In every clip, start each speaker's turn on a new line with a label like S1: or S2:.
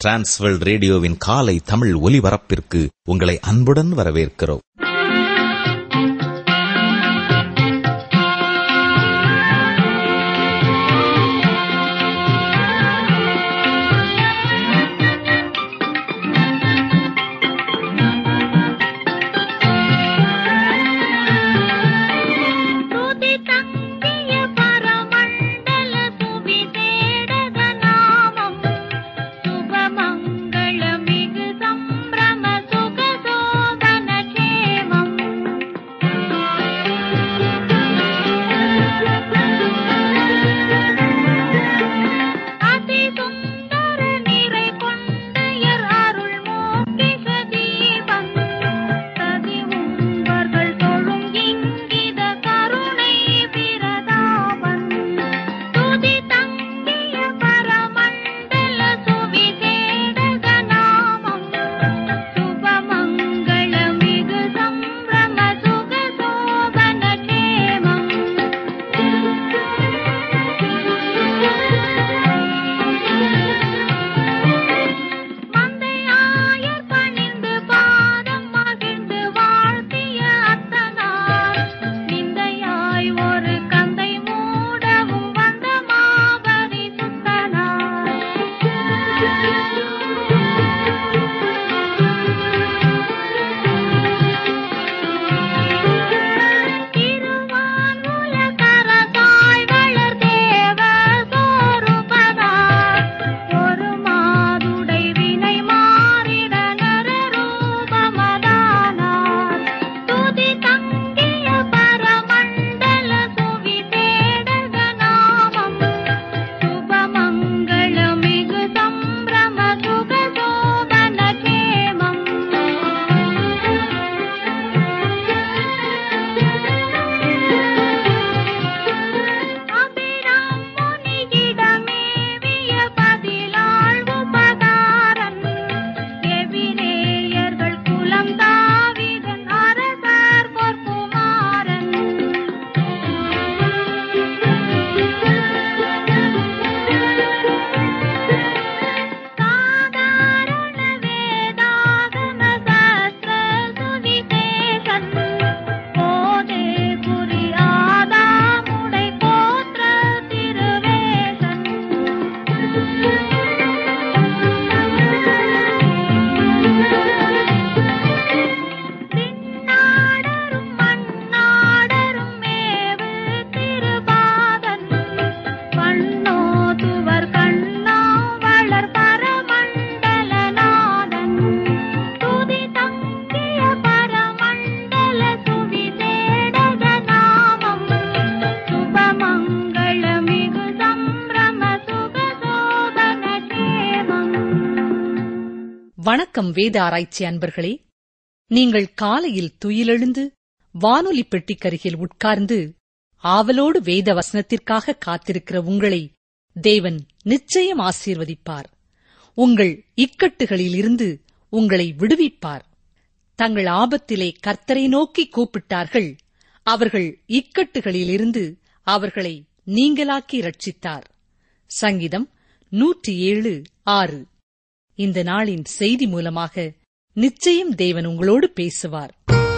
S1: Transworld ரேடியோவின் காலை தமிழ் ஒலிபரப்பிற்கு உங்களை அன்புடன் வரவேற்கிறோம்
S2: துதி தங்கிய பரமண்டல சுவிசேடக நாமம் சுபமங்கள மிகு சம்பிரம சுகசோபன கேமம் அதி சுந்தர நிறை கொண்டையர் அருள் மோகிஷ தீபம் சதி உம்பர்கள் தொழும் இங்கித கருணை பிரதாபன் துதி தங்கிய பரமண்டல சுவிசேடக நாமம் சுபமங்கள மிகு சம்பிரம சுகசோபன கேமம் மந்தையாயர் பணிந்து பாதம் மகிழ்ந்து வாழ்த்திய அத்தனார் நிந்தையாய் ஒரு கந்தை மூடவும் வந்த மாபரி திருவான் உலகரசாய் வளர் தேவ சோருபதார் ஒரு மாதுடை வினை மாறிட நரரூபமதானார் துதி தங்கிய பரமண்டல சுவிசேடக நாமம் சுபமங்கள மிகு சம்பிரம சுகசோபன கேமம் அபிராம் முனியிடமேவிய பதிலாள் உபகாரன் எபிரேயர்கள் குலம் தாவிதன் அரசர் பொற்குமாரன் சாதாரண வேதாகம சாஸ்திர சுவிசேஷன் போதே புரி ஆதாமுடை போற்ற திருவேசன் விண்ணாடரும் மண்ணாடரும் மேவு திருபாதன் பண்ணோதுவர் கண்ணா வளர் பரமண்டலநாதன் துதி தங்கிய பரமண்டல சுவிசேடக நாமம் சுபமங்கள மிகு சம்பிரம சுகசோபன கேமம்
S3: வணக்கம் வேத ஆராய்ச்சி அன்பர்களே நீங்கள் காலையில் துயிலெழுந்து வானொலி பெட்டிக்கருகில் உட்கார்ந்து ஆவலோடு வேத வசனத்திற்காக காத்திருக்கிற உங்களை தேவன் நிச்சயம் ஆசீர்வதிப்பார் உங்கள் இக்கட்டுகளில் இருந்து உங்களை விடுவிப்பார் தங்கள் ஆபத்திலே கர்த்தரை நோக்கி கூப்பிட்டார்கள் அவர்கள் இக்கட்டுகளிலிருந்து அவர்களை நீங்களாக்கி ரட்சித்தார் சங்கீதம் நூற்றி ஏழு ஆறு இந்த நாளின் செய்தி மூலமாக நிச்சயம் தேவன் உங்களோடு பேசுவார்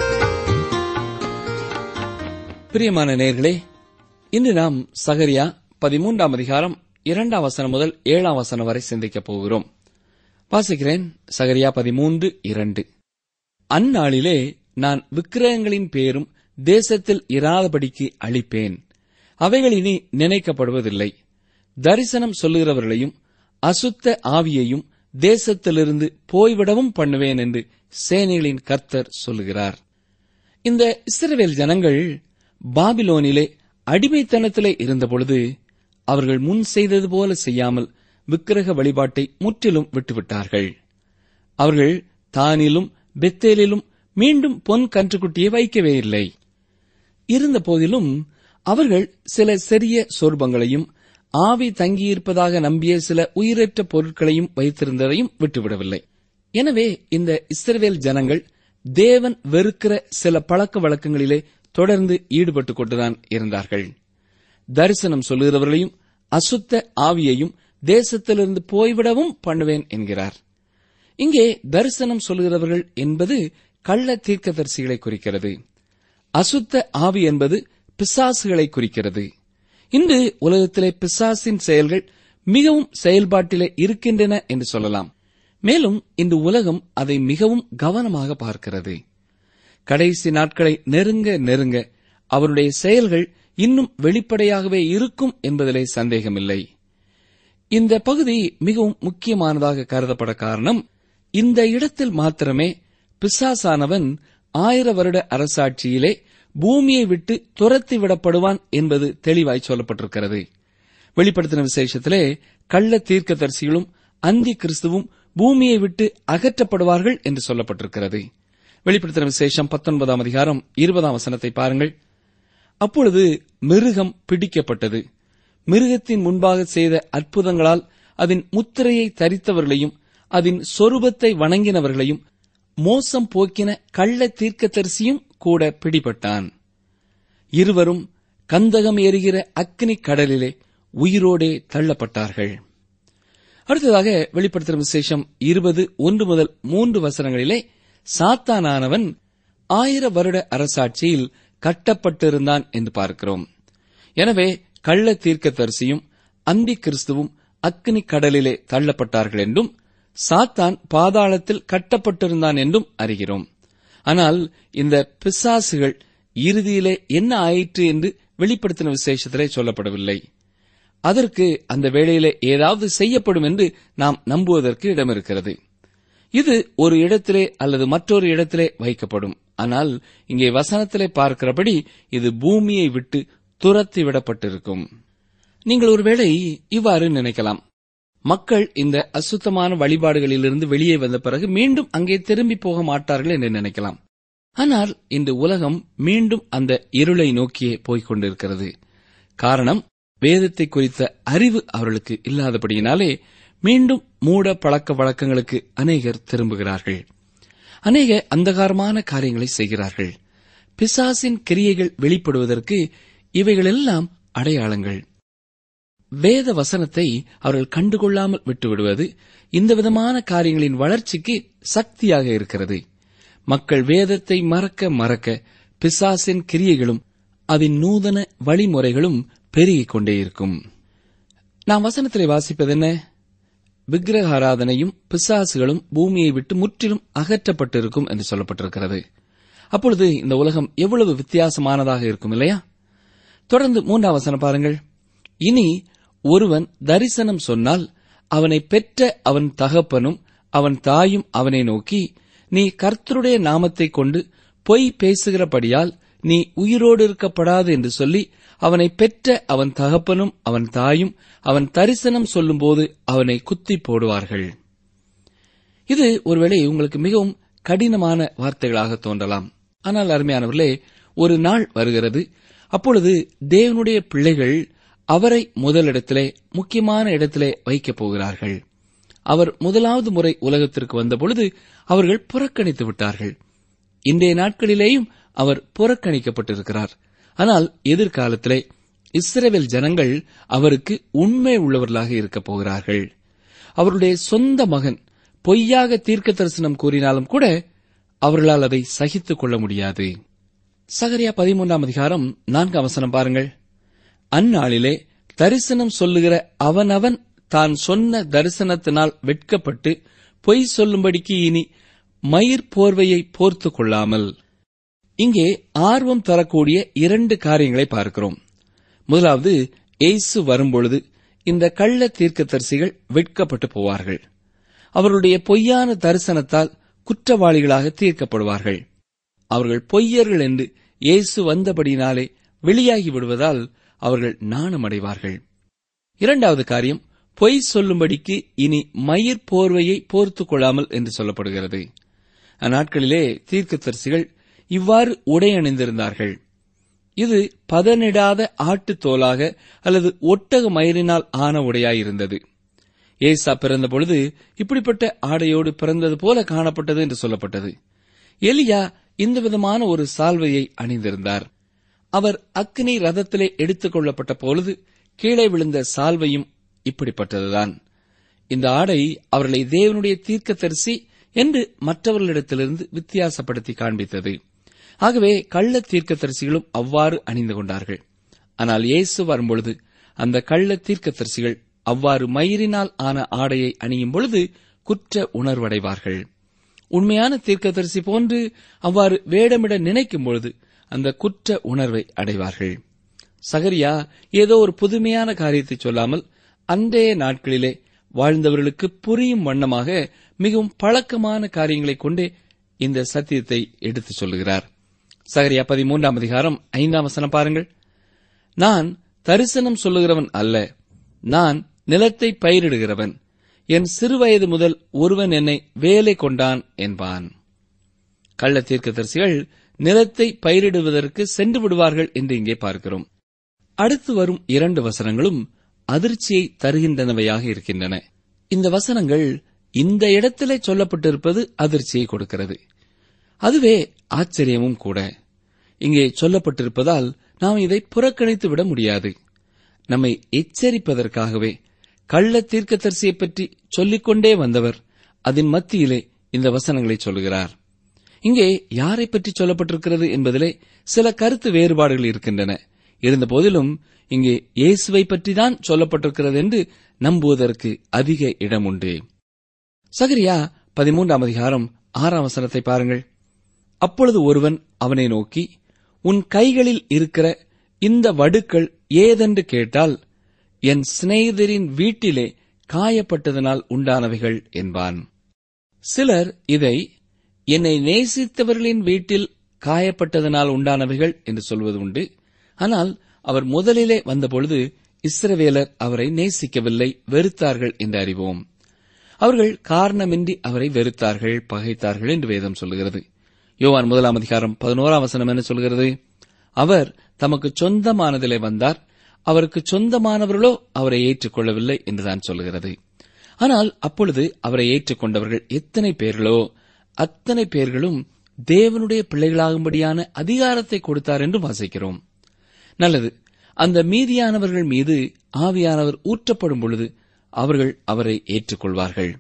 S4: பிரியமான நேர்களே இன்று நாம் சகரியா பதிமூன்றாம் அதிகாரம் இரண்டாம் வசனம் முதல் ஏழாம் வசனம் வரை சிந்திக்கப் போகிறோம் வாசிக்கிறேன் சகரியா பதிமூன்று இரண்டு அந்நாளிலே நான் விக்கிரகங்களின் பேரும் தேசத்தில் இராதபடிக்கு அழிப்பேன் அவைகள் இனி நினைக்கப்படுவதில்லை தரிசனம் சொல்லுகிறவர்களையும் அசுத்த ஆவியையும் தேசத்திலிருந்து போய்விடவும் பண்ணுவேன் என்று சேனைகளின் கர்த்தர் சொல்லுகிறார் இந்த இஸ்ரவேல் ஜனங்கள் பாபிலோனிலே அடிமைத்தனத்திலே இருந்தபொழுது அவர்கள் முன் செய்தது போல செய்யாமல் விக்கிரக வழிபாட்டை முற்றிலும் விட்டுவிட்டார்கள் அவர்கள் தானிலும் பெத்தேலிலும் மீண்டும் பொன் கன்றுக்குட்டியை வைக்கவே இல்லை இருந்த போதிலும் அவர்கள் சில சிறிய சொர்பங்களையும் ஆவி தங்கியிருப்பதாக நம்பிய சில உயிரற்ற பொருட்களையும் வைத்திருந்ததையும் விட்டுவிடவில்லை எனவே இந்த இஸ்ரவேல் ஜனங்கள் தேவன் வெறுக்கிற சில பழக்க வழக்கங்களிலே தொடர்ந்து ஈடுபட்டுக் கொண்டுதான் இருந்தார்கள் தரிசனம் சொல்லுகிறவர்களையும் அசுத்த ஆவியையும் தேசத்திலிருந்து போய்விடவும் பண்ணுவேன் என்கிறார் இங்கே தரிசனம் சொல்கிறவர்கள் என்பது கள்ள தீர்க்கதரிசிகளை குறிக்கிறது அசுத்த ஆவி என்பது பிசாசுகளை குறிக்கிறது இன்று உலகத்திலே பிசாசின் செயல்கள் மிகவும் செயல்பாட்டிலே இருக்கின்றன என்று சொல்லலாம் மேலும் இந்த உலகம் அதை மிகவும் கவனமாக பார்க்கிறது கடைசி நாட்களை நெருங்க நெருங்க அவருடைய செயல்கள் இன்னும் வெளிப்படையாகவே இருக்கும் என்பதிலே சந்தேகமில்லை இந்த பகுதி மிகவும் முக்கியமானதாக கருதப்பட காரணம் இந்த இடத்தில் மாத்திரமே பிசாசானவன் ஆயிர வருட அரசாட்சியிலே பூமியை விட்டு துரத்தி விடப்படுவான் என்பது தெளிவாய் சொல்லப்பட்டிருக்கிறது வெளிப்படுத்தின விசேஷத்திலே கள்ள தீர்க்கதரிசிகளும் அந்தி கிறிஸ்துவும் பூமியை விட்டு அகற்றப்படுவார்கள் என்று சொல்லப்பட்டிருக்கிறது வெளிப்படுத்தின விசேஷம் பத்தொன்பதாம் அதிகாரம் இருபதாம் வசனத்தை பாருங்கள் அப்பொழுது மிருகம் பிடிக்கப்பட்டது மிருகத்தின் முன்பாக செய்த அற்புதங்களால் அதன் முத்திரையை தரித்தவர்களையும் அதன் சொரூபத்தை வணங்கினவர்களையும் மோசம் போக்கின கள்ள தீர்க்கதரிசியும் கூட பிடிபட்டான் இருவரும் கந்தகம் எரிகிற அக்னி கடலிலே உயிரோடே தள்ளப்பட்டார்கள் அடுத்ததாக வெளிப்படுத்தும் விசேஷம் இருபது ஒன்று முதல் மூன்று வசனங்களிலே சாத்தானானவன் ஆயிர வருட அரசாட்சியில் கட்டப்பட்டிருந்தான் என்று பார்க்கிறோம் எனவே கள்ள தீர்க்கதரிசியும் அந்தி கிறிஸ்துவும் அக்னி கடலிலே தள்ளப்பட்டார்கள் என்றும் சாத்தான் பாதாளத்தில் கட்டப்பட்டிருந்தான் என்றும் அறிகிறோம் ஆனால் இந்த பிசாசுகள் இறுதியிலே என்ன ஆயிற்று என்று வெளிப்படுத்தின விசேஷத்திலே சொல்லப்படவில்லை அதற்கு அந்த வேளையிலே ஏதாவது செய்யப்படும் என்று நாம் நம்புவதற்கு இடம் இருக்கிறது இது ஒரு இடத்திலே அல்லது மற்றொரு இடத்திலே வைக்கப்படும் ஆனால் இங்கே வசனத்திலே பார்க்கிறபடி இது பூமியை விட்டு துரத்தி விடப்பட்டிருக்கும் நீங்கள் ஒருவேளை இவ்வாறு நினைக்கலாம் மக்கள் இந்த அசுத்தமான வழிபாடுகளிலிருந்து வெளியே வந்த பிறகு மீண்டும் அங்கே திரும்பி போக மாட்டார்கள் என்று நினைக்கலாம் ஆனால் இந்த உலகம் மீண்டும் அந்த இருளை நோக்கியே போய்க் கொண்டிருக்கிறது காரணம் வேதத்தை குறித்த அறிவு அவர்களுக்கு இல்லாதபடியினாலே மீண்டும் மூட பழக்க வழக்கங்களுக்கு அநேகர் திரும்புகிறார்கள் அநேக அந்தகாரமான காரியங்களை செய்கிறார்கள் பிசாசின் கிரியைகள் வெளிப்படுவதற்கு இவைகளெல்லாம் அடையாளங்கள் வேத வசனத்தை அவர்கள் கண்டுகொள்ளாமல் விட்டுவிடுவது இந்த விதமான காரியங்களின் வளர்ச்சிக்கு சக்தியாக இருக்கிறது மக்கள் வேதத்தை மறக்க மறக்க பிசாசின் கிரியைகளும் அதன் நூதன வழிமுறைகளும் பெருகிக் கொண்டே இருக்கும் நாம் வசனத்திலே வாசிப்பது என்ன விக்கிரக ஆராதனையும் பிசாசுகளும் பூமியை விட்டு முற்றிலும் அகற்றப்பட்டிருக்கும் என்று சொல்லப்பட்டிருக்கிறது அப்பொழுது இந்த உலகம் எவ்வளவு வித்தியாசமானதாக இருக்கும் இல்லையா தொடர்ந்து மூன்றாம் வசனம் பாருங்கள் இனி ஒருவன் தரிசனம் சொன்னால் அவனை பெற்ற அவன் தகப்பனும் அவன் தாயும் அவனை நோக்கி நீ கர்த்தருடைய நாமத்தைக் கொண்டு பொய் பேசுகிறபடியால் நீ உயிரோடு இருக்கப்படாது என்று சொல்லி அவனை பெற்ற அவன் தகப்பனும் அவன் தாயும் அவன் தரிசனம் சொல்லும்போது அவனை குத்தி போடுவார்கள் இது ஒருவேளை உங்களுக்கு மிகவும் கடினமான வார்த்தைகளாக தோன்றலாம் ஆனால் அருமையானவர்களே ஒரு நாள் வருகிறது அப்பொழுது தேவனுடைய பிள்ளைகள் அவரை முதலிடத்திலே முக்கியமான இடத்திலே வைக்கப் போகிறார்கள் அவர் முதலாவது முறை உலகத்திற்கு வந்தபொழுது அவர்கள் புறக்கணித்து விட்டார்கள் இன்றைய நாட்களிலேயும் அவர் புறக்கணிக்கப்பட்டிருக்கிறார் ஆனால் எதிர்காலத்திலே இஸ்ரேல் ஜனங்கள் அவருக்கு உண்மை உள்ளவர்களாக இருக்கப் போகிறார்கள் அவருடைய சொந்த மகன் பொய்யாக தீர்க்க தரிசனம் கூறினாலும் கூட அவர்களால் அதை சகித்துக் கொள்ள முடியாது சகரியா பதிமூன்றாம் அதிகாரம் நான்காம் வசனம் பாருங்கள் அந்நாளிலே தரிசனம் சொல்லுகிற அவனவன் தான் சொன்ன தரிசனத்தினால் வெட்கப்பட்டு பொய் சொல்லும்படிக்கு இனி மயிர் போர்வையை போர்த்துக் கொள்ளாமல் இங்கே ஆர்வம் தரக்கூடிய இரண்டு காரியங்களை பார்க்கிறோம் முதலாவது எய்சு வரும்பொழுது இந்த கள்ள தீர்க்கதரிசிகள் வெட்கப்பட்டு போவார்கள் அவர்களுடைய பொய்யான தரிசனத்தால் குற்றவாளிகளாக தீர்க்கப்படுவார்கள் அவர்கள் பொய்யர்கள் என்று இயேசு வந்தபடினாலே வெளியாகி விடுவதால் அவர்கள் நாணமடைவார்கள் இரண்டாவது காரியம் பொய் சொல்லும்படிக்கு இனி மயிர் போர்வையை போர்த்துக் கொள்ளாமல் என்று சொல்லப்படுகிறது அந்நாட்களிலே தீர்க்கதரிசிகள் இவ்வாறு உடை அணிந்திருந்தார்கள் இது பதனிடாத ஆட்டுத் தோலாக அல்லது ஒட்டக மயிரினால் ஆன உடையாயிருந்தது ஏசா பிறந்த பொழுது இப்படிப்பட்ட ஆடையோடு பிறந்தது போல காணப்பட்டது என்று சொல்லப்பட்டது எலியா இந்த விதமான ஒரு சால்வையை அணிந்திருந்தார் அவர் அக்னி ரதத்திலே எடுத்துக் கொள்ளப்பட்ட பொழுது கீழே விழுந்த சால்வையும் இப்படிப்பட்டதுதான் இந்த ஆடை அவர்களை தேவனுடைய தீர்க்கதரிசி என்று மற்றவர்களிடத்திலிருந்து வித்தியாசப்படுத்தி காண்பித்தது ஆகவே கள்ள தீர்க்கதரிசிகளும் அவ்வாறு அணிந்து கொண்டார்கள் ஆனால் இயேசு வரும்பொழுது அந்த கள்ள தீர்க்கதரிசிகள் அவ்வாறு மயிரினால் ஆன ஆடையை அணியும் பொழுது குற்ற உணர்வடைவார்கள் உண்மையான தீர்க்கதரிசி போன்று அவ்வாறு வேடமிட நினைக்கும் பொழுது அந்த குற்ற உணர்வை அடைவார்கள் சகரியா ஏதோ ஒரு புதுமையான காரியத்தை சொல்லாமல் அன்றைய நாட்களிலே வாழ்ந்தவர்களுக்கு புரியும் வண்ணமாக மிகவும் பழக்கமான காரியங்களைக் கொண்டே இந்த சத்தியத்தை எடுத்துச் சொல்லுகிறார் சகரியா பதிமூன்றாம் அதிகாரம் ஐந்தாம் வசனம் பாருங்கள் நான் தரிசனம் சொல்லுகிறவன் அல்ல நான் நிலத்தை பயிரிடுகிறவன் என் சிறுவயது முதல் ஒருவன் என்னை வேலை கொண்டான் என்பான் கள்ள தீர்க்கதரிசிகள் நிலத்தை பயிரிடுவதற்கு சென்று விடுவார்கள் என்று இங்கே பார்க்கிறோம் அடுத்து வரும் இரண்டு வசனங்களும் அதிர்ச்சியை தருகின்றனவையாக இருக்கின்றன இந்த வசனங்கள் இந்த இடத்திலே சொல்லப்பட்டிருப்பது அதிர்ச்சியை கொடுக்கிறது அதுவே ஆச்சரியமும் கூட இங்கே சொல்லப்பட்டிருப்பதால் நாம் இதை புறக்கணித்து விட முடியாது நம்மை எச்சரிப்பதற்காகவே கள்ள தீர்க்கதரிசியை பற்றி சொல்லிக்கொண்டே வந்தவர் அதன் மத்தியிலே இந்த வசனங்களை சொல்லுகிறார் இங்கே யாரை பற்றி சொல்லப்பட்டிருக்கிறது என்பதிலே சில கருத்து வேறுபாடுகள் இருக்கின்றன இருந்தபோதிலும் இங்கே இயேசுவை பற்றிதான் சொல்லப்பட்டிருக்கிறது என்று நம்புவதற்கு அதிக இடம் உண்டு சகரியா பதிமூன்றாம் அதிகாரம் ஆறாம் வசனத்தை பாருங்கள் அப்பொழுது ஒருவன் அவனை நோக்கி உன் கைகளில் இருக்கிற இந்த வடுக்கள் ஏதென்று கேட்டால் என் சிநேகிதரின் வீட்டிலே காயப்பட்டதனால் உண்டானவைகள் என்பான் சிலர் இதை என்னை நேசித்தவர்களின் வீட்டில் காயப்பட்டதனால் உண்டானவைகள் என்று சொல்வது உண்டு ஆனால் அவர் முதலிலே வந்தபொழுது இஸ்ரவேலர் அவரை நேசிக்கவில்லை வெறுத்தார்கள் என்று அறிவோம் அவர்கள் காரணமின்றி அவரை வெறுத்தார்கள் பகைத்தார்கள் என்று வேதம் சொல்லுகிறது யோவான் முதலாம் அதிகாரம் பதினோராம் வசனம் என்ன சொல்கிறது அவர் தமக்கு சொந்தமானதிலே வந்தார் அவருக்கு சொந்தமானவர்களோ அவரை ஏற்றுக்கொள்ளவில்லை என்றுதான் சொல்கிறது ஆனால் அப்பொழுது அவரை ஏற்றுக்கொண்டவர்கள் எத்தனை பேர்களோ அத்தனை பேர்களும் தேவனுடைய பிள்ளைகளாகும்படியான அதிகாரத்தை கொடுத்தார் என்று வாசிக்கிறோம் நல்லது அந்த மீதியானவர்கள் மீது ஆவியானவர் ஊற்றப்படும் பொழுது அவர்கள் அவரை ஏற்றுக்கொள்வார்கள்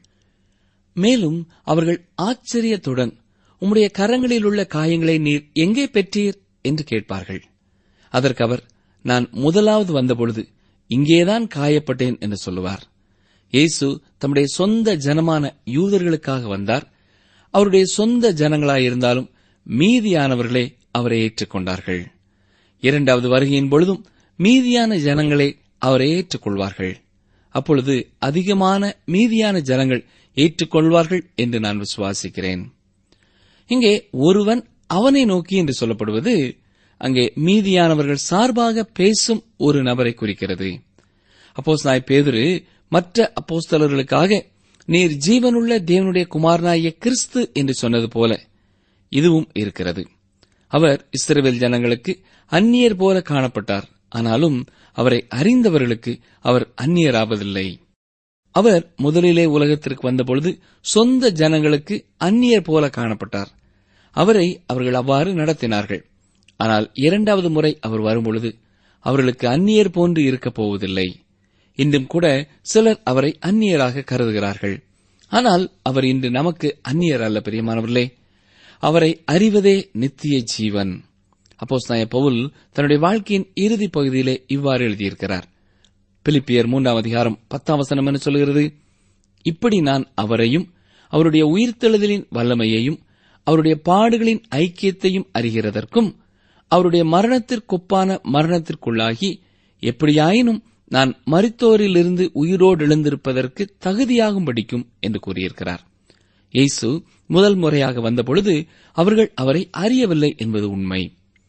S4: மேலும் அவர்கள் ஆச்சரியத்துடன் உம்முடைய கரங்களில் உள்ள காயங்களை நீர் எங்கே பெற்றீர் என்று கேட்பார்கள் அதற்கு அவர் நான் முதலாவது வந்தபொழுது இங்கேதான் காயப்பட்டேன் என்று சொல்லுவார் இயேசு தம்முடைய சொந்த ஜனமான யூதர்களுக்காக வந்தார் அவருடைய சொந்த ஜனங்களாயிருந்தாலும் மீதியானவர்களே அவரை ஏற்றுக்கொண்டார்கள் இரண்டாவது வருகையின் பொழுதும் மீதியான ஜனங்களே அவரை ஏற்றுக்கொள்வார்கள் அப்பொழுது அதிகமான மீதியான ஜனங்கள் ஏற்றுக்கொள்வார்கள் என்று நான் விசுவாசிக்கிறேன் இங்கே ஒருவன் அவனை நோக்கி என்று சொல்லப்படுவது அங்கே மீதியானவர்கள் சார்பாக பேசும் ஒரு நபரை குறிக்கிறது அப்போஸ் நாய் பேதுரு மற்ற அப்போஸ்தலர்களுக்காக நீர் ஜீவனுள்ள தேவனுடைய குமாரனாகிய கிறிஸ்து என்று சொன்னது போல இதுவும் இருக்கிறது அவர் இஸ்ரவேல் ஜனங்களுக்கு அந்நியர் போல காணப்பட்டார் ஆனாலும் அவரை அறிந்தவர்களுக்கு அவர் அந்நியராவதில்லை அவர் முதலிலே உலகத்திற்கு வந்தபொழுது சொந்த ஜனங்களுக்கு அந்நியர் போல காணப்பட்டார் அவரை அவர்கள் அவ்வாறு நடத்தினார்கள் ஆனால் இரண்டாவது முறை அவர் வரும்பொழுது அவர்களுக்கு அந்நியர் போன்று இருக்கப் போவதில்லை இன்றும் கூட சிலர் அவரை அந்நியராக கருதுகிறார்கள் ஆனால் அவர் இன்று நமக்கு அந்நியர் அல்ல பிரியமானவர்களே அவரை அறிவதே நித்திய ஜீவன் அப்போஸ் நாய பவுல் தன்னுடைய வாழ்க்கையின் இறுதிப் பகுதியிலே இவ்வாறு எழுதியிருக்கிறார் பிலிப்பியர் மூன்றாம் அதிகாரம் பத்தாம் வசனம் என்ன சொல்கிறது இப்படி நான் அவரையும் அவருடைய உயிர்த்தெழுதலின் வல்லமையையும் அவருடைய பாடுகளின் ஐக்கியத்தையும் அறிகிறதற்கும் அவருடைய மரணத்திற்கொப்பான மரணத்திற்குள்ளாகி எப்படியாயினும் நான் மரித்தோரிலிருந்து உயிரோடு எழுந்திருப்பதற்கு தகுதியாகும்படிக்கும் என்று கூறியிருக்கிறார் இயேசு முதல் முறையாக வந்தபொழுது அவர்கள் அவரை அறியவில்லை என்பது உண்மை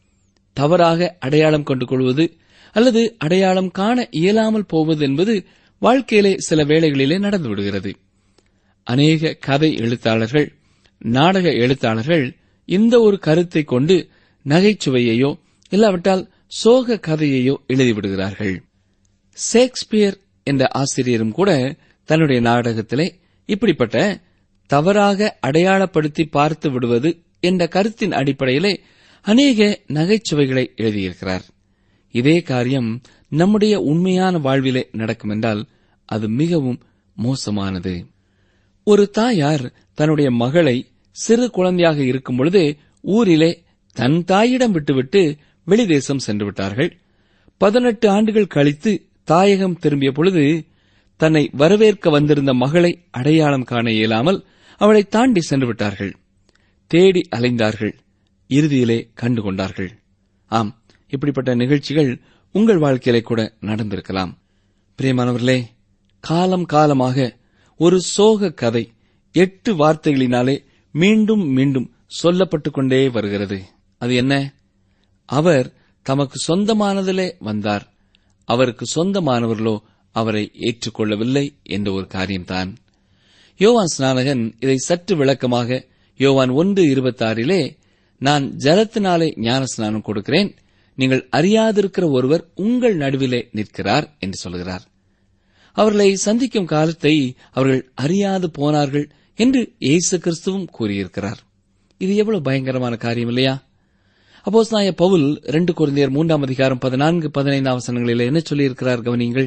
S4: தவறாக அடையாளம் கண்டு கொள்வது அல்லது அடையாளம் காண இயலாமல் போவது என்பது வாழ்க்கையிலே சில வேளைகளிலே நடந்துவிடுகிறது அநேக கதை எழுத்தாளர்கள் நாடக எழுத்தாளர்கள் இந்த ஒரு கருத்தை கொண்டு நகைச்சுவையையோ இல்லாவிட்டால் சோக கதையையோ எழுதிவிடுகிறார்கள் ஷேக்ஸ்பியர் என்ற ஆசிரியரும் கூட தன்னுடைய நாடகத்திலே இப்படிப்பட்ட தவறாக அடையாளப்படுத்தி பார்த்து விடுவது என்ற கருத்தின் அடிப்படையிலே அநேக நகைச்சுவைகளை எழுதியிருக்கிறார் இதே காரியம் நம்முடைய உண்மையான வாழ்விலே நடக்கும் என்றால் அது மிகவும் மோசமானது ஒரு தாயார் தன்னுடைய மகளை சிறு குழந்தையாக இருக்கும் பொழுதே ஊரிலே தன் தாயிடம் விட்டுவிட்டு வெளிதேசம் சென்று விட்டார்கள் பதினெட்டு ஆண்டுகள் கழித்து தாயகம் திரும்பிய பொழுது தன்னை வரவேற்க வந்திருந்த மகளை அடையாளம் காண இயலாமல் அவளை தாண்டி சென்று விட்டார்கள் தேடி அலைந்தார்கள் இறுதியிலே கண்டு கொண்டார்கள் ஆம் இப்படிப்பட்ட நிகழ்ச்சிகள் உங்கள் வாழ்க்கையிலே கூட நடந்திருக்கலாம் பிரியமானவர்களே காலம் காலமாக ஒரு சோக கதை எட்டு வார்த்தைகளினாலே மீண்டும் மீண்டும் சொல்லப்பட்டுக் கொண்டே வருகிறது அது என்ன அவர் தமக்கு சொந்தமானதிலே வந்தார் அவருக்கு சொந்தமானவர்களோ அவரை ஏற்றுக்கொள்ளவில்லை என்ற ஒரு காரியம்தான் யோவான் ஸ்நானகன் இதை சற்று விளக்கமாக யோவான் ஒன்று இருபத்தாறிலே நான் ஜலத்தினாலே ஞான ஸ்நானம் கொடுக்கிறேன் நீங்கள் அறியாதிருக்கிற ஒருவர் உங்கள் நடுவிலே நிற்கிறார் என்று சொல்கிறார் அவர்களை சந்திக்கும் காலத்தை அவர்கள் அறியாது போனார்கள் என்று இயேசு கிறிஸ்துவும் கூறியிருக்கிறார் இது எவ்வளவு பயங்கரமான காரியம் இல்லையா அப்போஸ் நாய பவுல் ரெண்டு குழந்தையர் மூன்றாம் அதிகாரம் பதினான்கு பதினைந்தாம் வசனங்களில் என்ன சொல்லியிருக்கிறார் கவனியுங்கள்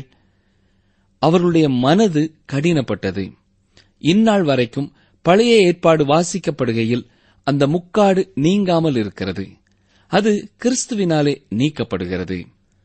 S4: அவர்களுடைய மனது கடினப்பட்டது இந்நாள் வரைக்கும் பழைய ஏற்பாடு வாசிக்கப்படுகையில் அந்த முக்காடு நீங்காமல் இருக்கிறது அது கிறிஸ்துவினாலே நீக்கப்படுகிறது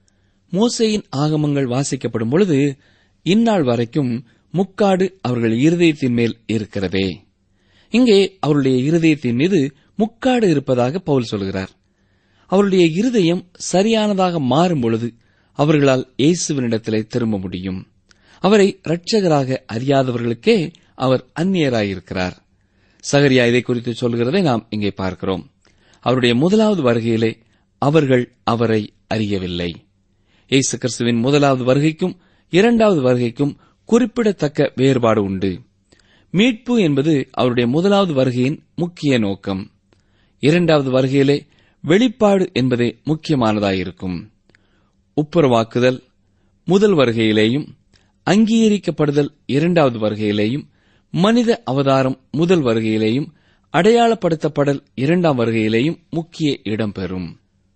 S4: மோசேயின் ஆகமங்கள் வாசிக்கப்படும் பொழுது இந்நாள் வரைக்கும் முக்காடு அவர்கள் இருதயத்தின் மேல் இருக்கிறதே இங்கே அவருடைய இருதயத்தின் மீது முக்காடு இருப்பதாக பவுல் சொல்கிறார் அவருடைய இருதயம் சரியானதாக மாறும் பொழுது அவர்களால் இயேசுவினிடத்திலே திரும்ப முடியும் அவரை இரட்சகராக அறியாதவர்களுக்கே அவர் அந்நியராயிருக்கிறார் சகரியா இதை குறித்து சொல்கிறதை நாம் இங்கே பார்க்கிறோம் அவருடைய முதலாவது வருகையிலே அவர்கள் அவரை அறியவில்லை இயேசு கிறிஸ்துவின் முதலாவது வருகைக்கும் இரண்டாவது வருகைக்கும் குறிப்பிடத்தக்க வேறுபாடு உண்டு மீட்பு என்பது அவருடைய முதலாவது வருகையின் முக்கிய நோக்கம் இரண்டாவது வருகையிலே வெளிப்பாடு என்பதே முக்கியமானதாயிருக்கும் ஒப்புரவாக்குதல் முதல் வருகையிலேயும் அங்கீகரிக்கப்படுதல் இரண்டாவது வருகையிலேயும் மனித அவதாரம் முதல் வருகையிலேயும் அடையாளப்படுத்தப்படல் இரண்டாம் வருகையிலேயும் முக்கிய இடம்பெறும்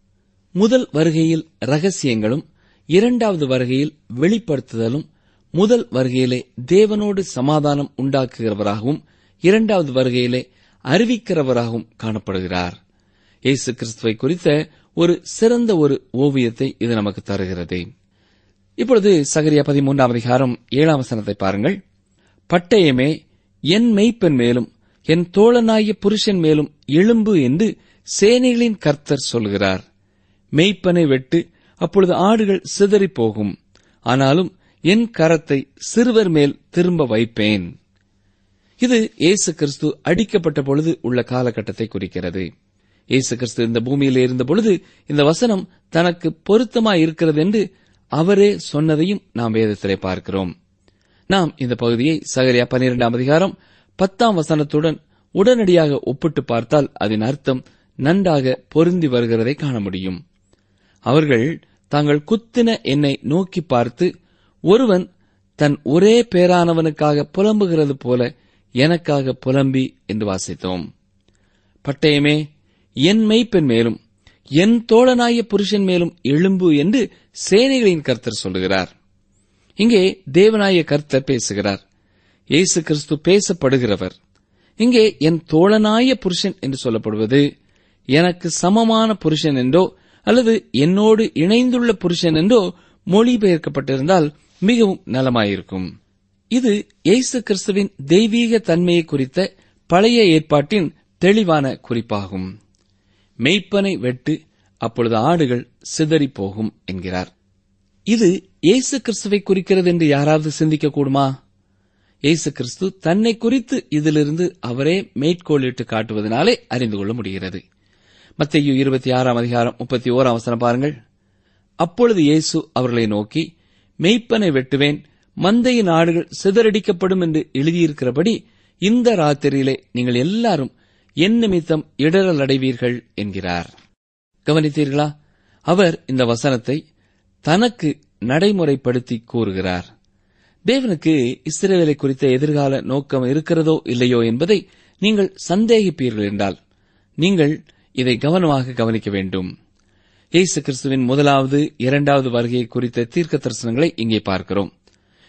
S4: முதல் வருகையில் ரகசியங்களும் இரண்டாவது வருகையில் வெளிப்படுத்துதலும் முதல் வருகையிலே தேவனோடு சமாதானம் உண்டாக்குகிறவராகவும் இரண்டாவது வருகையிலே அறிவிக்கிறவராகவும் காணப்படுகிறார் இயேசு கிறிஸ்துவை குறித்த ஒரு சிறந்த ஒரு ஓவியத்தை இது நமக்கு தருகிறது இப்பொழுது சகரியா பதிமூன்றாம் அதிகாரம் ஏழாம் வசனத்தை பாருங்கள் பட்டயமே என் மெய்ப்பெண் மேலும் என் தோழனாகிய புருஷன் மேலும் எழும்பு என்று சேனைகளின் கர்த்தர் சொல்கிறார் மெய்ப்பனை வெட்டு அப்பொழுது ஆடுகள் சிதறிப் போகும் ஆனாலும் என் கரத்தை சிறுவர் மேல் திரும்ப வைப்பேன் இது இயேசு கிறிஸ்து அடிக்கப்பட்ட பொழுது உள்ள காலகட்டத்தை குறிக்கிறது இயேசு கிறிஸ்து இந்த பூமியில் இருந்த பொழுது இந்த வசனம் தனக்கு பொருத்தமாய் இருக்கிறது என்று அவரே சொன்னதையும் நாம் வேதத்திலே பார்க்கிறோம் நாம் இந்த பகுதியை சகரியா பன்னிரெண்டாம் அதிகாரம் பத்தாம் வசனத்துடன் உடனடியாக ஒப்பிட்டு பார்த்தால் அதன் அர்த்தம் நன்றாக பொருந்தி வருகிறதை காண முடியும் அவர்கள் தாங்கள் குத்தின என்னை நோக்கி பார்த்து ஒருவன் தன் ஒரே பேரானவனுக்காக புலம்புகிறது போல எனக்காக புலம்பி என்று வாசித்தோம் பட்டயமே என் மெய்ப்பெண் மேலும் என் தோழனாய புருஷன் மேலும் எழும்பு என்று சேனைகளின் கர்த்தர் சொல்லுகிறார் இங்கே தேவனாய கர்த்தர் பேசுகிறார் இயேசு கிறிஸ்து பேசப்படுகிறவர் இங்கே என் தோழனாய புருஷன் என்று சொல்லப்படுவது எனக்கு சமமான புருஷன் என்றோ அல்லது என்னோடு இணைந்துள்ள புருஷன் என்றோ மொழிபெயர்க்கப்பட்டிருந்தால் மிகவும் நலமாயிருக்கும் இது இயேசு கிறிஸ்துவின் தெய்வீக தன்மையை குறித்த பழைய ஏற்பாட்டின் தெளிவான குறிப்பாகும் மெய்ப்பனை வெட்டு அப்பொழுது ஆடுகள் சிதறிப் போகும் என்கிறார் இது இயேசு கிறிஸ்துவை குறிக்கிறது என்று யாராவது சிந்திக்க கூடுமா இயேசு கிறிஸ்து தன்னை குறித்து இதிலிருந்து அவரே மேற்கோளிட்டு காட்டுவதனாலே அறிந்து கொள்ள முடிகிறது மத்திய இருபத்தி ஆறாம் அதிகாரம் முப்பத்தி ஓராம் வசனம் பாருங்கள் அப்பொழுது இயேசு அவர்களை நோக்கி மெய்ப்பனை வெட்டுவேன் மந்தையின் ஆடுகள் சிதறடிக்கப்படும் என்று எழுதியிருக்கிறபடி இந்த ராத்திரியிலே நீங்கள் எல்லாரும் என் நிமித்தம் இடரல் அடைவீர்கள் என்கிறார் கவனித்தீர்களா அவர் இந்த வசனத்தை தனக்கு நடைமுறைப்படுத்தி கூறுகிறார் தேவனுக்கு இஸ்ரேலை குறித்த எதிர்கால நோக்கம் இருக்கிறதோ இல்லையோ என்பதை நீங்கள் சந்தேகிப்பீர்கள் என்றால் நீங்கள் இதை கவனமாக கவனிக்க வேண்டும் இயேசு கிறிஸ்துவின் முதலாவது இரண்டாவது வருகையை குறித்த தீர்க்க தரிசனங்களை இங்கே பார்க்கிறோம்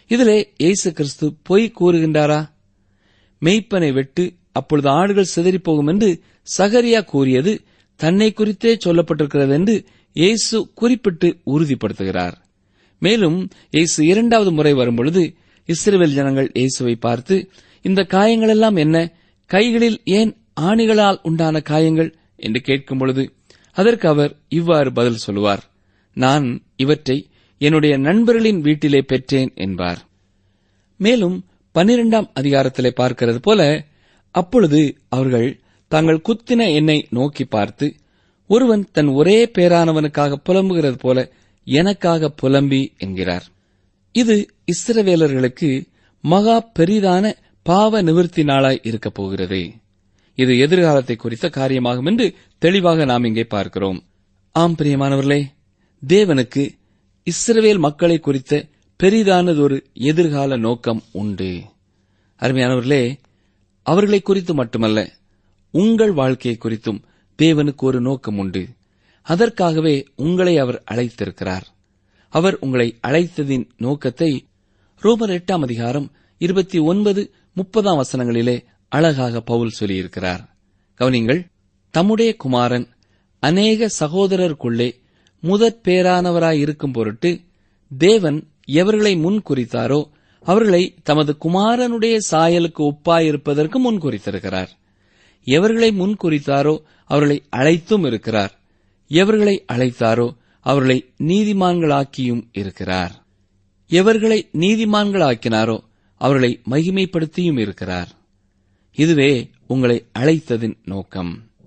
S4: இதிலே இயேசு கிறிஸ்து பொய் கூறுகின்றாரா மெய்ப்பனை வெட்டு அப்பொழுது ஆடுகள் சிதறிப் போகும் என்று சகரியா கூறியது தன்னை குறித்தே சொல்லப்பட்டிருக்கிறது என்று இயேசு குறிப்பிட்டு உறுதிப்படுத்துகிறார் மேலும் இயேசு இரண்டாவது முறை வரும்பொழுது இஸ்ரவேல் ஜனங்கள் இயேசுவை பார்த்து இந்த காயங்களெல்லாம் என்ன கைகளில் ஏன் ஆணிகளால் உண்டான காயங்கள் என்று கேட்கும் பொழுது அதற்கு அவர் இவ்வாறு பதில் சொல்லுவார் நான் இவற்றை என்னுடைய நண்பர்களின் வீட்டிலே பெற்றேன் என்பார் மேலும் பன்னிரெண்டாம் அதிகாரத்திலே பார்க்கிறது போல அப்பொழுது அவர்கள் தாங்கள் குத்தின என்னை நோக்கி பார்த்து ஒருவன் தன் ஒரே பேரானவனுக்காக புலம்புகிறது போல எனக்காக புலம்பி என்கிறார் இது இஸ்ரவேலர்களுக்கு மகா பெரிதான பாவ நிவர்த்தி நாளாய் இருக்கப் போகிறது இது எதிர்காலத்தை குறித்த காரியமாகும் என்று தெளிவாக நாம் இங்கே பார்க்கிறோம் ஆம் பிரியமானவர்களே தேவனுக்கு இஸ்ரவேல் மக்களை குறித்த பெரிதானதொரு எதிர்கால நோக்கம் உண்டு அருமையானவர்களே அவர்களை குறித்து மட்டுமல்ல உங்கள் வாழ்க்கையை குறித்தும் தேவனுக்கு ஒரு நோக்கம் உண்டு அதற்காகவே உங்களை அவர் அழைத்திருக்கிறார் அவர் உங்களை அழைத்ததின் நோக்கத்தை ரோமர் எட்டாம் அதிகாரம் இருபத்தி ஒன்பது முப்பதாம் வசனங்களிலே அழகாக பவுல் சொல்லியிருக்கிறார் கவனிங்கள் தம்முடைய குமாரன் அநேக சகோதரருக்குள்ளே முதற் பேரானவராயிருக்கும் பொருட்டு தேவன் எவர்களை முன் குறித்தாரோ அவர்களை தமது குமாரனுடைய சாயலுக்கு ஒப்பாயிருப்பதற்கு முன் குறித்திருக்கிறார் எவர்களை முன் குறித்தாரோ அவர்களை அழைத்தும் இருக்கிறார் எவர்களை அழைத்தாரோ அவர்களை நீதிமான்களாக்கியும் இருக்கிறார் எவர்களை நீதிமான்களாக்கினாரோ அவர்களை மகிமைப்படுத்தியும் இருக்கிறார் இதுவே உங்களை அழைத்ததின் நோக்கம்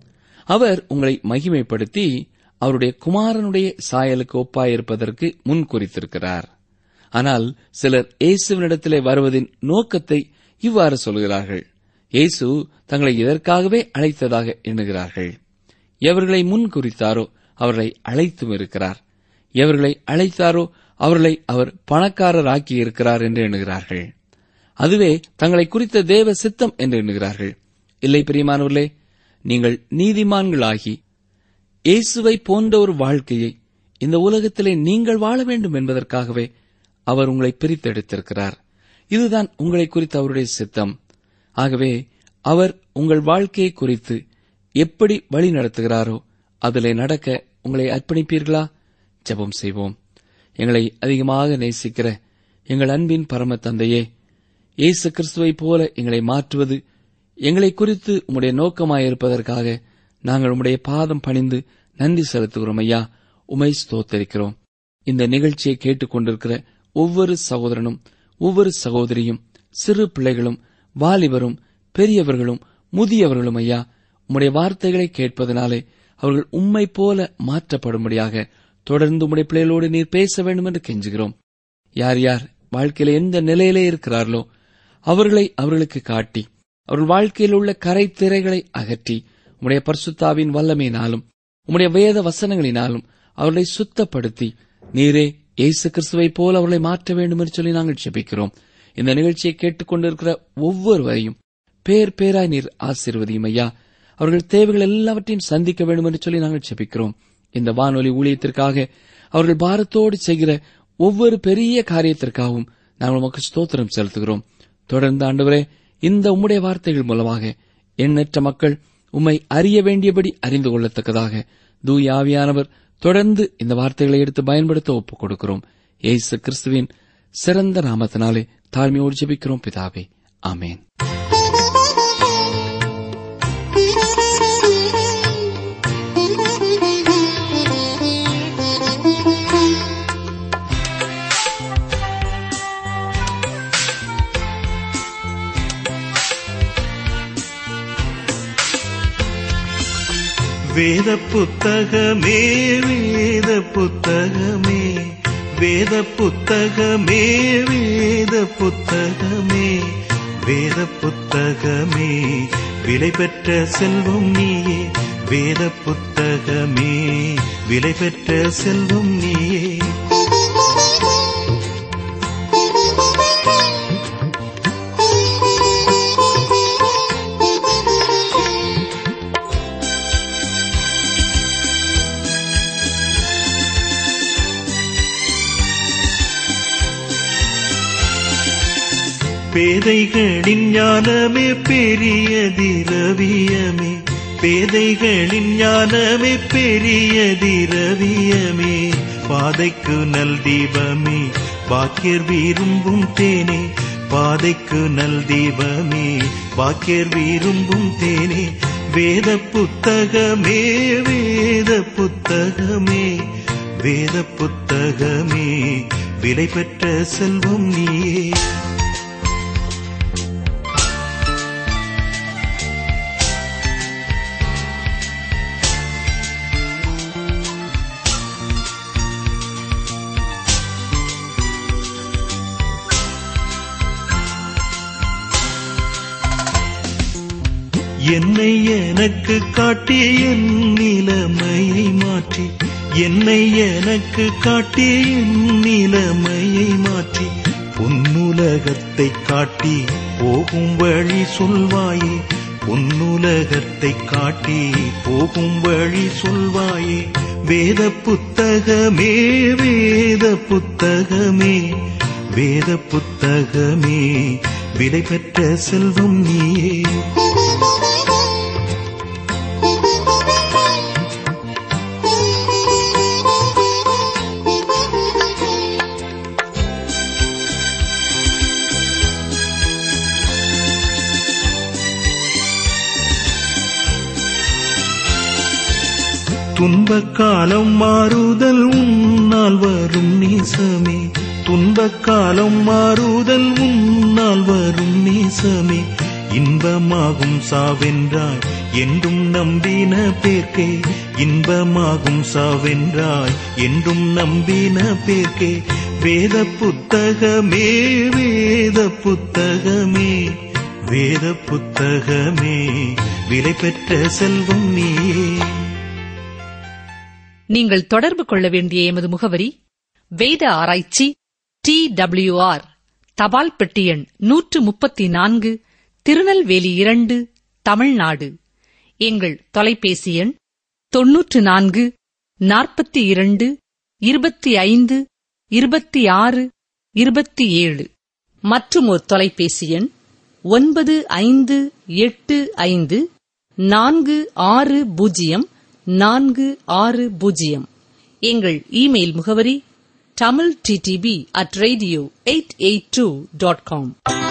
S4: அவர் உங்களை மகிமைப்படுத்தி அவருடைய குமாரனுடைய சாயலுக்கு ஒப்பாயிருப்பதற்கு முன் குறித்திருக்கிறார் ஆனால் சிலர் இயேசுவினிடத்திலே வருவதின் நோக்கத்தை இவ்வாறு சொல்கிறார்கள் இயேசு தங்களை இதற்காகவே அழைத்ததாக எண்ணுகிறார்கள் எவர்களை முன் குறித்தாரோ அவர்களை அழைத்தும் இருக்கிறார் எவர்களை அழைத்தாரோ அவர்களை அவர் பணக்காரராக்கி இருக்கிறார் என்று எண்ணுகிறார்கள் அதுவே தங்களை குறித்த தேவ சித்தம் என்று எண்ணுகிறார்கள் இல்லை பிரியமானவர்களே நீங்கள் நீதிமான்களாகி இயேசுவை போன்ற ஒரு வாழ்க்கையை இந்த உலகத்திலே நீங்கள் வாழ வேண்டும் என்பதற்காகவே அவர் உங்களை பிரித்தெடுத்திருக்கிறார் இதுதான் உங்களை குறித்த அவருடைய சித்தம் ஆகவே அவர் உங்கள் வாழ்க்கையை குறித்து எப்படி வழி நடத்துகிறாரோ அதிலே நடக்க உங்களை அர்ப்பணிப்பீர்களா ஜெபம் செய்வோம் எங்களை அதிகமாக நேசிக்கிற எங்கள் அன்பின் பரம தந்தையே இயேசு கிறிஸ்துவைப் போல எங்களை மாற்றுவது எங்களை குறித்து உம்முடைய நோக்கமாயிருப்பதற்காக நாங்கள் உம்முடைய பாதம் பணிந்து நன்றி செலுத்துகிறோம் ஐயா உமை ஸ்தோத்தரிக்கிறோம் இந்த நிகழ்ச்சியை கேட்டுக்கொண்டிருக்கிற ஒவ்வொரு சகோதரனும் ஒவ்வொரு சகோதரியும் சிறு பிள்ளைகளும் வாலிபரும் பெரியவர்களும் முதியவர்களும் ஐயா உம்முடைய வார்த்தைகளை கேட்பதனாலே அவர்கள் உம்மை போல மாற்றப்படும்படியாக தொடர்ந்து உம்முடைய பிள்ளைகளோடு நீர் பேச வேண்டும் என்று கெஞ்சுகிறோம் யார் யார் வாழ்க்கையில எந்த நிலையிலே இருக்கிறார்களோ அவர்களை அவர்களுக்கு காட்டி அவர்கள் வாழ்க்கையில் உள்ள கரை திரைகளை அகற்றி உம்முடைய பரிசுத்தாவின் வல்லமையினாலும் உம்முடைய வேத வசனங்களினாலும் அவர்களை சுத்தப்படுத்தி நீரே இயேசு கிறிஸ்துவைப் போல அவர்களை மாற்ற வேண்டும் என்று சொல்லி நாங்கள் ஜெபிக்கிறோம் இந்த நிகழ்ச்சியை கேட்டுக்கொண்டிருக்கிற ஒவ்வொருவரையும் பேர் பேராய் நீர் ஆசீர்வதியும் ஐயா அவர்கள் தேவைகள் எல்லாவற்றையும் சந்திக்க வேண்டும் என்று சொல்லி நாங்கள் ஜெபிக்கிறோம் இந்த வானொலி ஊழியத்திற்காக அவர்கள் பாரத்தோடு செய்கிற ஒவ்வொரு பெரிய காரியத்திற்காகவும் நாங்கள் உமக்கு ஸ்தோத்திரம் செலுத்துகிறோம் தொடர்ந்து ஆண்டவரே இந்த உம்முடைய வார்த்தைகள் மூலமாக எண்ணற்ற மக்கள் உம்மை அறிய வேண்டியபடி அறிந்து கொள்ளத்தக்கதாக தூய ஆவியானவர் தொடர்ந்து இந்த வார்த்தைகளை எடுத்து பயன்படுத்த ஒப்புக் கொடுக்கிறோம் ஏசு கிறிஸ்துவின் சிறந்த நாமத்தினாலே தாழ்மையோடு ஜெபிக்கிறோம் பிதாவே ஆமேன்
S5: வேத புத்தகமே வேத புத்தகமே வேத புத்தகமே வேத புத்தகமே வேத புத்தகமே விலை பெற்ற செல்வம் நீயே வேத புத்தகமே விலை பெற்ற செல்வம் நீயே பேதைகளின் ஞானமே பெரிய திரவியமே பேதைகளின் ஞானமே பெரிய திரவியமே பாதைக்கு நல் தீபமே பாக்கியர் விரும்பும் தேனே பாதைக்கு நல் தீபமே பாக்கியர் விரும்பும் தேனே வேத புத்தகமே வேத புத்தகமே வேத புத்தகமே விலை பெற்ற செல்வம் நீயே என்னை எனக்கு காட்டி என் நிலைமையை மாற்றி என்னை எனக்கு காட்டி என் நிலைமையை மாற்றி பொன்னுலகத்தை காட்டி போகும் வழி சொல்வாயே பொன்னுலகத்தை காட்டி போகும் வழி சொல்வாயே வேத புத்தகமே வேத புத்தகமே வேத புத்தகமே விலை பெற்ற செல்வம் நீயே துன்பக் காலம் மாறுதல் உன்னால் வரும் நேசமே துன்பக் காலம் மாறுதல் உன்னால் வரும் நேசமே இன்பமாகும் சாவென்றாய் என்றும் நம்பின பேர்க்கே இன்பமாகும் சாவென்றாய் என்றும் நம்பின பேர்க்கே வேத புத்தகமே வேத புத்தகமே வேத புத்தகமே விலை பெற்ற செல்வம் நீயே
S3: நீங்கள் தொடர்பு கொள்ள வேண்டிய எமது முகவரி வேத ஆராய்ச்சி டி ஆர் தபால் பெட்டி எண் நூற்று முப்பத்தி நான்கு திருநெல்வேலி இரண்டு தமிழ்நாடு எங்கள் தொலைபேசி எண் தொன்னூற்று நான்கு நாற்பத்தி இரண்டு இருபத்தி ஐந்து இருபத்தி ஆறு இருபத்தி ஏழு மற்றும் ஒரு தொலைபேசி எண் ஒன்பது ஐந்து எட்டு ஐந்து நான்கு ஆறு பூஜ்ஜியம் நான்கு ஆறு பூஜ்ஜியம் எங்கள் இமெயில் முகவரி Tamil TDP at radio eight eight two dot com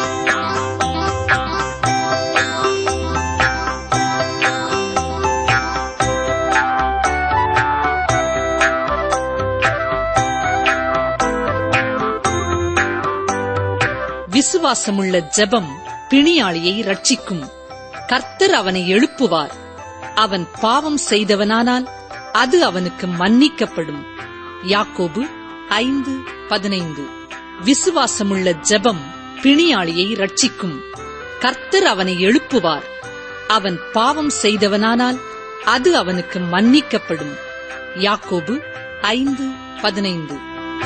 S3: விசுவாசமுள்ள ஜெபம் பிணியாளியை ரட்சிக்கும் கர்த்தர் அவனை எழுப்புவார் அவன் பாவம் செய்தவனானால் அது அவனுக்கு மன்னிக்கப்படும் யாக்கோபு ஐந்து பதினைந்து விசுவாசமுள்ள ஜெபம் பிணியாளியை ரட்சிக்கும் கர்த்தர் அவனை எழுப்புவார் அவன் பாவம் செய்தவனானால் அது அவனுக்கு மன்னிக்கப்படும் யாக்கோபு ஐந்து பதினைந்து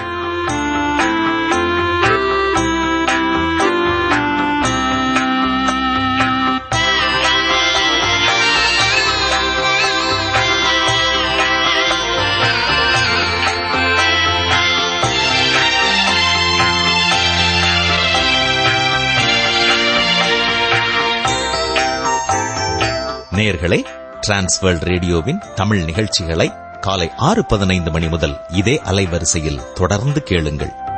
S1: நேயர்களே டிரான்ஸ்வேர்ல்ட் ரேடியோவின் தமிழ் நிகழ்ச்சிகளை காலை ஆறு பதினைந்து மணி முதல் இதே அலைவரிசையில் தொடர்ந்து கேளுங்கள்